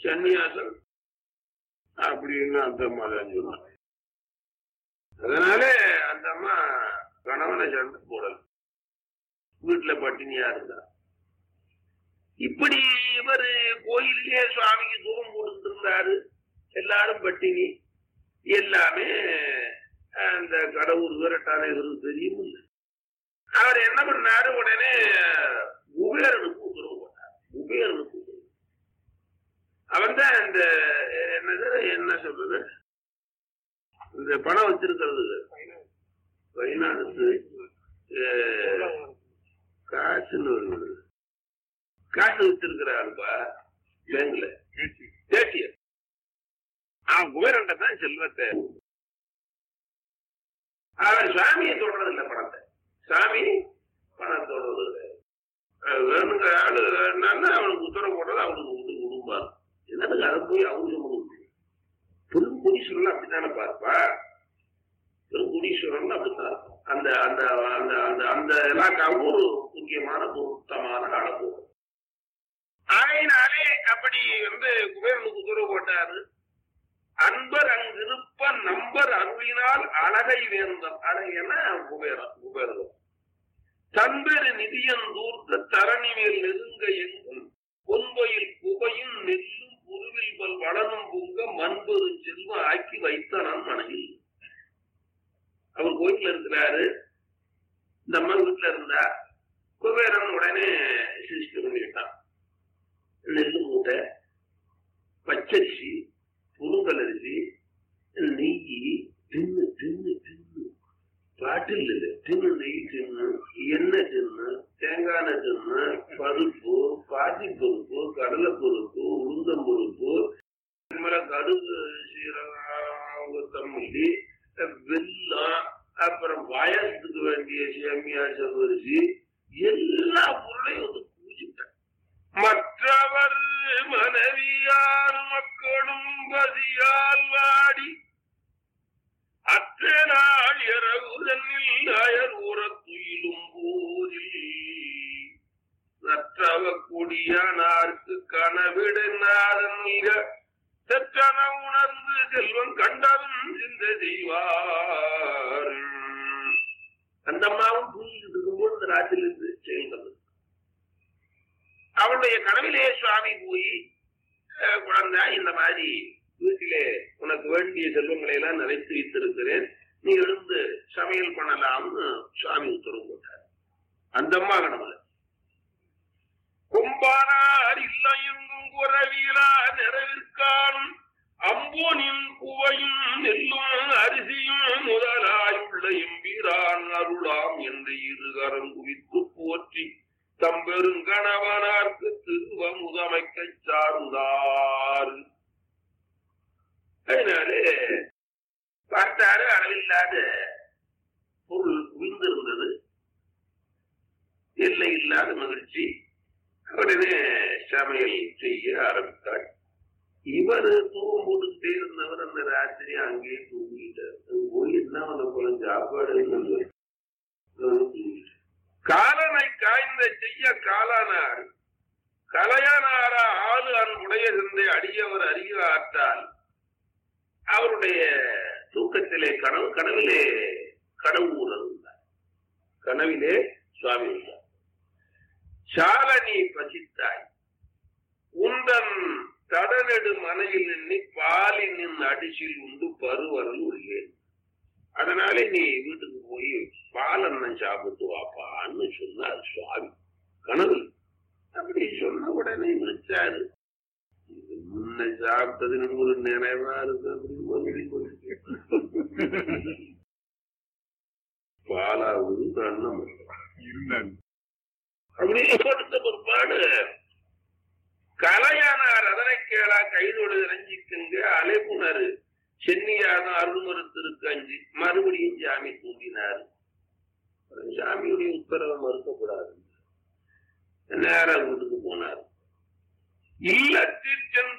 சன்னியாசம் அப்படின்னு அந்த அம்மா தான் சொன்னாங்க அதனால அந்த அம்மா கணவனை சண்டை போடல வீட்டுல பட்டினியா இருந்தா இப்படி இவர் கோயிலே சுவாமிக்கு தூரம் போட்டுட்டு இருந்தாரு எல்லாரும் பட்டினி எல்லாமே அந்த கடவுள் விரட்டான இவருக்கு தெரியும் இல்ல. அவர் என்ன பண்ணாரு உடனே குபேரனுக்கு உத்தரவு போட்டார் குபேரனுக்கு உத்தரவு அவன் தான் இந்த என்னது என்ன சொல்றது இந்த பணம் வச்சிருக்கிறது பைனான்ஸ் காசுன்னு ஒரு காசு வச்சிருக்கிறாருப்பா பேங்க்ல ஏடிஎம் அவன் குபேரன்ட்ட தான் செல்வத்தை அவர் சாமியை தொடறது இல்லை பணத்தை சாமி பணம் தொடறது இல்லை. அது வேணுங்க ஆளு வேணும்னா அவனுக்கு உத்தரவு போடுறது அவனுக்கு விட்டு கொடுப்பாரு என்னதுக்கு அதை போய் அவங்க முடியும் பெரும் கோடீஸ்வரன் அப்படித்தானே பார்ப்பா பெரும் கோடீஸ்வரன் அப்படித்தான் இருக்கும். அந்த அந்த அந்த அந்த அந்த இலாக்காவும் ஒரு முக்கியமான பொருத்தமான அளவு ஆகையினாலே அப்படி வந்து குபேரனுக்கு உத்தரவு போட்டாரு அன்பர் அங்கிருப்ப நம்பர் அருளினால் அழகை வேந்தம் அழகென குபேரம் குபேரம் தன்பெரு நிதியன் தூர்த்த தரணிவேல் நெருங்க எங்கும் பொன்பொயில் புகையும் நெல்லும் புருவில் பல் வளனும் பொங்க மண்பெரும் செல்வம் ஆக்கி வைத்தனன் மனையில் அவர் கோயில்ல இருக்கிறாரு இந்த அம்மா வீட்டுல இருந்தா குபேரன் உடனே சிஸ்டம் பண்ணிட்டான் நெல்லு மூட்டை பச்சரிசி புழுங்கல் அரிசி நெய் தின்னு தின்னு தின்னு பாட்டில் இல்லை தின்னு நெய் தின்னு எண்ணெய் தின்னு தேங்காய் எண்ணெய் தின்னு பருப்பு பாசி பருப்பு கடலை பருப்பு உளுந்தம் பருப்பு இதுமாதிரி கடுகு சீரகம் கொத்தமல்லி வெல்லம் அப்புறம் பாயசத்துக்கு வேண்டிய சேமியா செவ்வரிசி எல்லா பொருளையும் வந்து பூஜிட்டாங்க மற்றவர் மனைவியார் மக்களும் பதியால் வாடி அற்ற நாள் இரவுதனில் அயர் உறத்துயிலும் போதில் நற்றவ கொடியானார்க்கு கனவிடனாதன் மிக தெற்றன உணர்ந்து செல்வம் கண்டவன் சிந்த செய்வார் அந்த அம்மாவும் தூங்கிட்டு இருக்கும்போது இந்த ராத்திரிலிருந்து செயல்படுது அவளுடைய கனவிலே சுவாமி போய் அஹ், குழந்தை இந்த மாதிரி வீட்டிலே உனக்கு வேண்டிய செல்வங்களை எல்லாம் நிறைத்து வைத்திருக்கிறேன் நீ எழுந்து சமையல் பண்ணலாம்னு சுவாமி உத்தரவு போட்டார் அந்த அம்மா கனவுல கொம்பானார் இல்லையெங்கும் குறவிலா நிறைவிற்கானும் அம்போனின் குவையும் நெல்லும் அரிசியும் முதலாயுள்ள எம்பீரான் அருளாம் என்று இருகரம் குவித்து போற்றி தம்பெருங்கணவனார்க்கு திருவ முதமைக்கச் சார்ந்தார் அதனாலே பார்த்தாரு அளவில்லாத பொருள் குவிந்திருந்தது எல்லை இல்லாத மகிழ்ச்சி உடனே சமையல் செய்ய ஆரம்பித்தாள் இவர் தூக்கம் போட்டுக்கிட்டே இருந்தவர் அந்த ராத்திரி அங்கேயே தூங்கிட்டார் அங்க போய் என்ன பண்ண போல சாப்பாடு காலனை காய்ந்த செய்ய காலானார் கலையானாரா ஆளு அன்புடைய சிந்தை அடியவர் அறிய ஆற்றால் அவருடைய தூக்கத்திலே கனவு கனவிலே கடவுள் இருந்தார் கனவிலே சுவாமி இருந்தார் சாலனி பசித்தாய் உந்தன் தடநெடு மனையில் நின்று பாலின் அடிசில் உண்டு பருவரல் உள்ளேன் அதனாலே நீ வீட்டுக்கு போய் பாலன்னம் சாப்பிட்டு வாப்பான்னு சொன்னார் சுவாமி கனவு அப்படி சொன்ன உடனே நினைச்சாரு இது முன்ன சாப்பிட்டது நமக்கு நினைவா இருக்கு அப்படின்னு மறுபடியும் போயிட்டு பாலாவது அண்ணம் இருந்தாங்க அப்படி கொடுத்த பிற்பாடு கலையானார் அதனை கேளா கைதோடு இறஞ்சிக்குங்க அலைப்புணர் சென்னியாக அருள்மறுத்திருக்கு அஞ்சு மறுபடியும் சாமி தூண்டினார் சாமியுடைய உத்தரவை மறுக்கக்கூடாது நேரா வீட்டுக்கு போனார் இல்லத்தில் சென்ற